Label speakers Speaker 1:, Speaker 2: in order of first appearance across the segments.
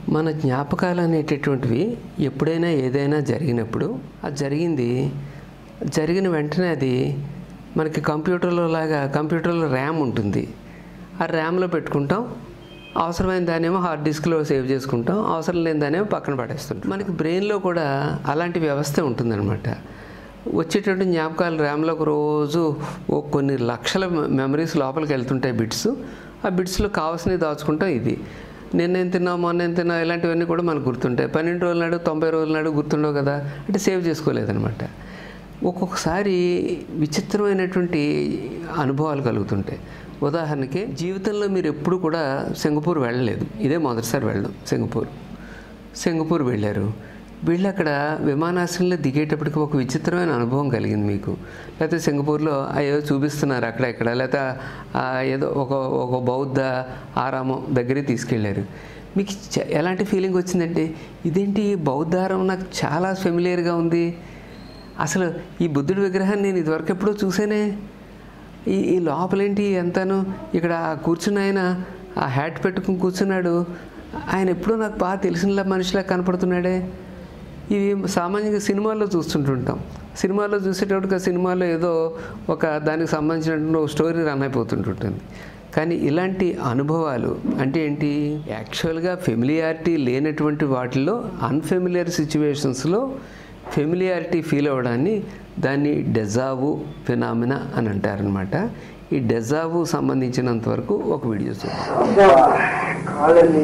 Speaker 1: మన జ్ఞాపకాలు అనేటటువంటివి ఎప్పుడైనా ఏదైనా జరిగినప్పుడు అది జరిగింది జరిగిన వెంటనే అది మనకి కంప్యూటర్లో లాగా కంప్యూటర్లో ర్యామ్ ఉంటుంది ఆ ర్యామ్లో పెట్టుకుంటాం అవసరమైన దానేమో హార్డ్ డిస్క్లో సేవ్ చేసుకుంటాం అవసరం లేని దానేమో పక్కన పడేస్తుంటాం మనకి బ్రెయిన్లో కూడా అలాంటి వ్యవస్థ ఉంటుందన్నమాట వచ్చేటటువంటి జ్ఞాపకాలు ర్యామ్లోకి రోజు ఓ కొన్ని లక్షల మెమరీస్ లోపలికి వెళ్తుంటాయి బిట్స్ ఆ బిట్స్లో కావాల్సినవి దాచుకుంటాం ఇది నిన్నేం తిన్నావు మొన్న ఏం తిన్నావు ఇలాంటివన్నీ కూడా మనకు గుర్తుంటాయి పన్నెండు రోజుల నాడు తొంభై రోజుల నాడు గుర్తుండవు కదా అంటే సేవ్ చేసుకోలేదన్నమాట ఒక్కొక్కసారి విచిత్రమైనటువంటి అనుభవాలు కలుగుతుంటాయి ఉదాహరణకి జీవితంలో మీరు ఎప్పుడు కూడా సింగపూర్ వెళ్ళలేదు ఇదే మొదటిసారి వెళ్ళడం సింగపూర్ సింగపూర్ వెళ్ళారు వెళ్ళి అక్కడ విమానాశ్రయంలో దిగేటప్పటికి ఒక విచిత్రమైన అనుభవం కలిగింది మీకు లేకపోతే సింగపూర్లో అయ్యో చూపిస్తున్నారు అక్కడ ఇక్కడ లేకపోతే ఆ ఏదో ఒక ఒక బౌద్ధ ఆరామం దగ్గరికి తీసుకెళ్ళారు మీకు చ- ఎలాంటి ఫీలింగ్ వచ్చిందంటే ఇదేంటి ఈ బౌద్ధ ఆరామం నాకు చాలా ఫెమిలియర్గా ఉంది అసలు ఈ బుద్ధుడి విగ్రహాన్ని నేను ఇదివరకు ఎప్పుడో చూసానే ఈ ఈ లోపలేంటి ఎంతను ఇక్కడ ఆ కూర్చున్న ఆయన ఆ హ్యాట్ పెట్టుకుని కూర్చున్నాడు ఆయన ఎప్పుడో నాకు బాగా తెలిసినలా మనిషిలా కనపడుతున్నాడే ఇవి సామాన్యంగా సినిమాల్లో చూస్తుంటుంటాం సినిమాల్లో చూసేటప్పటికి ఆ సినిమాలో ఏదో ఒక దానికి సంబంధించినటువంటి ఒక స్టోరీ రన్ అయిపోతుంటుంటుంది కానీ ఇలాంటి అనుభవాలు అంటే ఏంటి యాక్చువల్గా ఫెమిలియారిటీ లేనటువంటి వాటిల్లో అన్ఫెమిలియర్ సిచ్యువేషన్స్లో ఫెమిలియారిటీ ఫీల్ అవ్వడాన్ని దాన్ని డెజావు ఫినామినా అని అంటారనమాట ఈ డెజావు సంబంధించినంత వరకు ఒక వీడియో చూద్దాం
Speaker 2: కాళ్ళని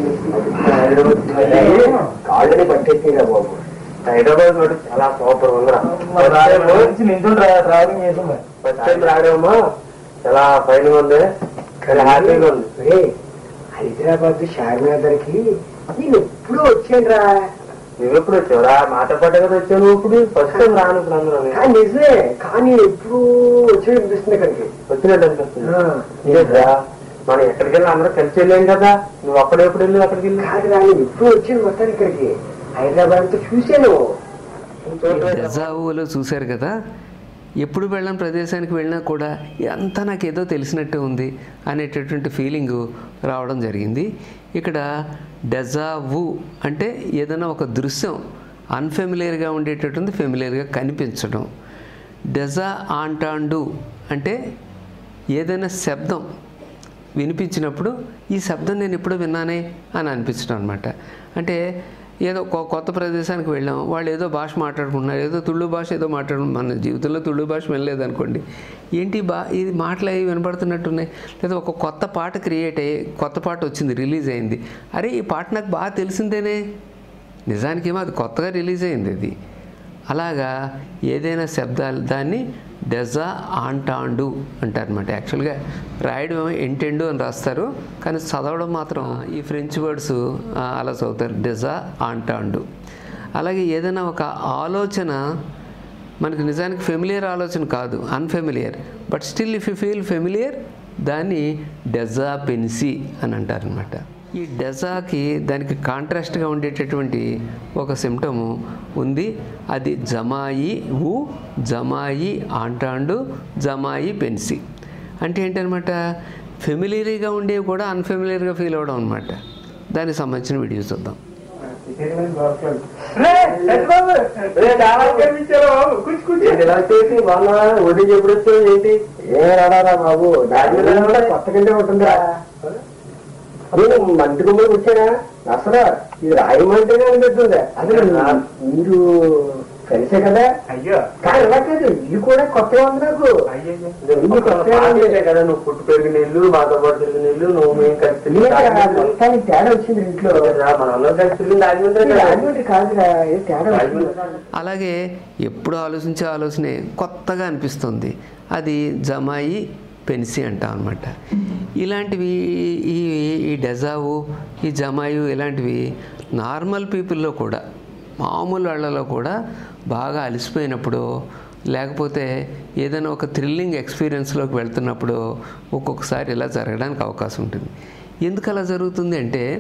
Speaker 2: కాళ్ళని పట్టేసిరా బాబు హైదరాబాద్ నోటి చాలా సూపర్ ఉందిరా
Speaker 3: ట్రావెలింగ్ చేసాం
Speaker 2: ఫస్ట్ టైం రావడమా చాలా ఫైన్ ఉంది చాలా హ్యాపీగా ఉంది
Speaker 3: హైదరాబాద్ చార్మినార్కి నేను ఎప్పుడూ వచ్చాను రా
Speaker 2: నువ్వు ఎప్పుడు వచ్చావురా మాతో పాటే కదా వచ్చావు నువ్వు ఇప్పుడు ఫస్ట్ టైం రాను ఇప్పుడు అందరూ
Speaker 3: కానీ నిజమే కానీ నేను ఎప్పుడూ వచ్చాడు అనిపిస్తుంది ఇక్కడికి
Speaker 2: వచ్చినట్టు అనిపిస్తుంది
Speaker 3: ఆ.
Speaker 2: లేదురా మనం ఎక్కడికి వెళ్ళి అందరూ కలిసి వెళ్ళాం కదా నువ్వు అప్పుడు ఎప్పుడు వెళ్ళి అక్కడికి వెళ్ళి
Speaker 3: కాదు రా నేను ఎప్పుడు వచ్చాను మొత్తానికి ఇక్కడికి హైదరాబాద్ తో చూశాను
Speaker 1: డెజావులో చూశారు కదా ఎప్పుడు వెళ్ళని ప్రదేశానికి వెళ్ళినా కూడా అంతా నాకు ఏదో తెలిసినట్టే ఉంది అనేటటువంటి ఫీలింగ్ రావడం జరిగింది ఇక్కడ డెజావు అంటే ఏదైనా ఒక దృశ్యం అన్ఫెమిలియర్గా ఉండేటటువంటి ఫెమిలియర్గా కనిపించడం డెజా ఆంటాండు అంటే ఏదైనా శబ్దం వినిపించినప్పుడు ఈ శబ్దం నేను ఎప్పుడో విన్నానే అని అనిపించడం అనమాట అంటే ఏదో కొ- కొత్త ప్రదేశానికి వెళ్ళాం వాళ్ళు ఏదో భాష మాట్లాడుకుంటున్నారు ఏదో తుళ్ళు భాష ఏదో మాట్లాడు మన జీవితంలో తుళ్ళు భాష వినలేదు అనుకోండి ఏంటి బా ఇది మాటలు అవి వినపడుతున్నట్టున్నాయి లేదా ఒక కొత్త పాట క్రియేట్ అయ్యి కొత్త పాట వచ్చింది రిలీజ్ అయింది అరే ఈ పాట నాకు బాగా తెలిసిందేనే నిజానికేమో అది కొత్తగా రిలీజ్ అయింది అది అలాగా ఏదైనా శబ్దాలు దాన్ని డెజా ఆంటాండు అంటారనమాట యాక్చువల్గా రాయడం ఏమో ఎంటెండు అని రాస్తారు కానీ చదవడం మాత్రం ఈ ఫ్రెంచ్ వర్డ్స్ ఆ, అలా చదువుతారు డెజా ఆంటాండు అలాగే ఏదైనా ఒక ఆలోచన మనకి నిజానికి ఫెమిలియర్ ఆలోచన కాదు unfamiliar but still if you feel familiar దాన్ని డెజా పెన్సి అని అంటారనమాట ఈ డెజాకి దానికి కాంట్రాస్ట్గా ఉండేటటువంటి ఒక సిమ్టము ఉంది అది జమాయి ఊ జమాయి ఆంటాండు జమాయి పెన్సి అంటే ఏంటనమాట ఫెమిలియర్గా ఉండేవి కూడా అన్ఫెమిలియర్గా ఫీల్ అవ్వడం అనమాట దానికి సంబంధించిన వీడియో చూద్దాం
Speaker 2: ఏంటి ఇలా చేసి వాళ్ళ ఒడి ఎప్పుడు వచ్చావు ఏంటి
Speaker 3: ఏ రాడారా బాబు దాని కూడా కొత్త కిందే ఉంటుందిరా
Speaker 2: నేను మంటి గుమ్మడి వచ్చానా
Speaker 3: అసలు ఇది రాయమంటేనే అనిపిస్తుంది అసలు నా- మీరు కలిసే కదా
Speaker 2: అయ్యో
Speaker 3: కానీ ఎలా కాదు ఇది కూడా కొత్తగా ఉంది నాకు
Speaker 2: నువ్వు కొత్తగా ఉండేదే కదా నువ్వు పుట్టు పెరిగిన ఇల్లు మాతో పాటు తిరిగిన ఇల్లు నువ్వు మేము కలిసి తిరిగి
Speaker 3: ఏంటి రా, మొత్తానికి తేడా వచ్చింది ఇంట్లో
Speaker 2: మనం అందరం కలిసి తిరిగింది రాజమండ్రి కదా
Speaker 3: రాజమండ్రి కాదురా ఏ తేడా వచ్చింది
Speaker 1: అలాగే ఎప్పుడు ఆలోచించే ఆలోచనే కొత్తగా అనిపిస్తుంది అది జమాయి పెన్సి అంటాం అనమాట ఇలాంటివి ఈ ఈ డెజావు ఈ జమాయు ఇలాంటివి నార్మల్ పీపుల్లో కూడా మామూలు వాళ్ళలో కూడా బాగా అలసిపోయినప్పుడు లేకపోతే ఏదైనా ఒక థ్రిల్లింగ్ ఎక్స్పీరియన్స్లోకి వెళ్తున్నప్పుడు ఒక్కొక్కసారి ఇలా జరగడానికి అవకాశం ఉంటుంది ఎందుకు అలా జరుగుతుంది అంటే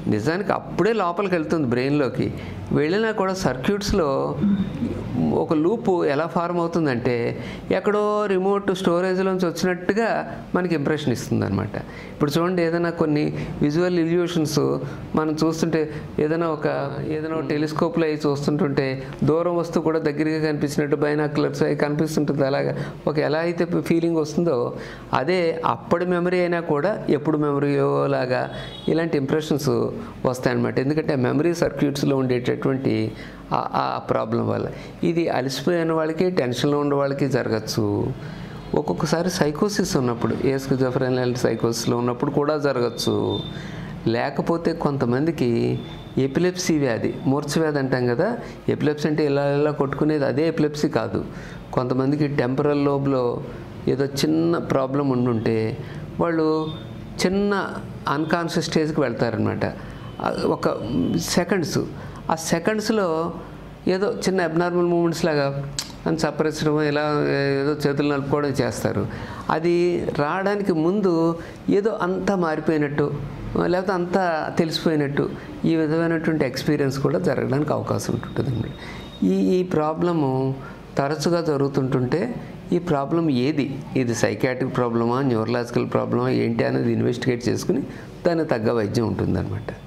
Speaker 1: నిజానికి అప్పుడే లోపలికి వెళ్తుంది బ్రెయిన్లోకి వెళ్ళినా కూడా సర్క్యూట్స్లో ఒక లూప్ ఎలా ఫార్మ్ అవుతుందంటే ఎక్కడో రిమోట్ స్టోరేజ్లోంచి వచ్చినట్టుగా మనకి ఇంప్రెషన్ ఇస్తుంది అనమాట ఇప్పుడు చూడండి ఏదైనా కొన్ని విజువల్ ఇల్యూషన్స్ మనం చూస్తుంటే ఏదైనా ఒక ఏదైనా ఒక టెలిస్కోప్లో అవి చూస్తుంటుంటే దూరం వస్తూ కూడా దగ్గరగా కనిపించినట్టు బైనాక్యులర్స్ అవి కనిపిస్తుంటుంది అలాగా ఒక ఎలా అయితే ఫీలింగ్ వస్తుందో అదే అప్పటి మెమరీ అయినా కూడా ఎప్పుడు మెమరీయో లాగా ఇలాంటి ఇంప్రెషన్స్ వస్తాయన్నమాట ఎందుకంటే మెమరీ సర్క్యూట్స్లో ఉండేటటువంటి ఆ- ఆ ప్రాబ్లం వల్ల ఇది అలసిపోయిన వాళ్ళకి టెన్షన్లో ఉన్న వాళ్ళకి జరగచ్చు ఒక్కొక్కసారి సైకోసిస్ ఉన్నప్పుడు ఏ స్కిజోఫ్రెన్ సైకోసిస్లో ఉన్నప్పుడు కూడా జరగచ్చు లేకపోతే కొంతమందికి ఎపిలెప్సీ వ్యాధి మూర్ఛ వ్యాధి అంటాం కదా ఎపిలెప్సీ అంటే ఇలా ఇలా కొట్టుకునేది అదే ఎపిలెప్సీ కాదు కొంతమందికి టెంపరల్ లోబ్లో ఏదో చిన్న ప్రాబ్లం ఉండుంటే వాళ్ళు చిన్న అన్కాన్షియస్ స్టేజ్కి వెళ్తారనమాట ఒక సెకండ్స్ ఆ సెకండ్స్లో ఏదో చిన్న అబ్నార్మల్ మూమెంట్స్ లాగా అని చప్పరించడం ఇలా ఏదో చేతులు నలుపుకోవడం చేస్తారు అది రావడానికి ముందు ఏదో అంతా మారిపోయినట్టు లేకపోతే అంతా తెలిసిపోయినట్టు ఈ విధమైనటువంటి ఎక్స్పీరియన్స్ కూడా జరగడానికి అవకాశం ఉంటుంది ఈ ఈ ప్రాబ్లము తరచుగా జరుగుతుంటుంటే ఈ ప్రాబ్లం ఏది ఇది సైకాట్రిక్ ప్రాబ్లమా న్యూరలాజికల్ ప్రాబ్లమా ఏంటి అనేది ఇన్వెస్టిగేట్ చేసుకుని దానికి తగ్గ వైద్యం ఉంటుందన్నమాట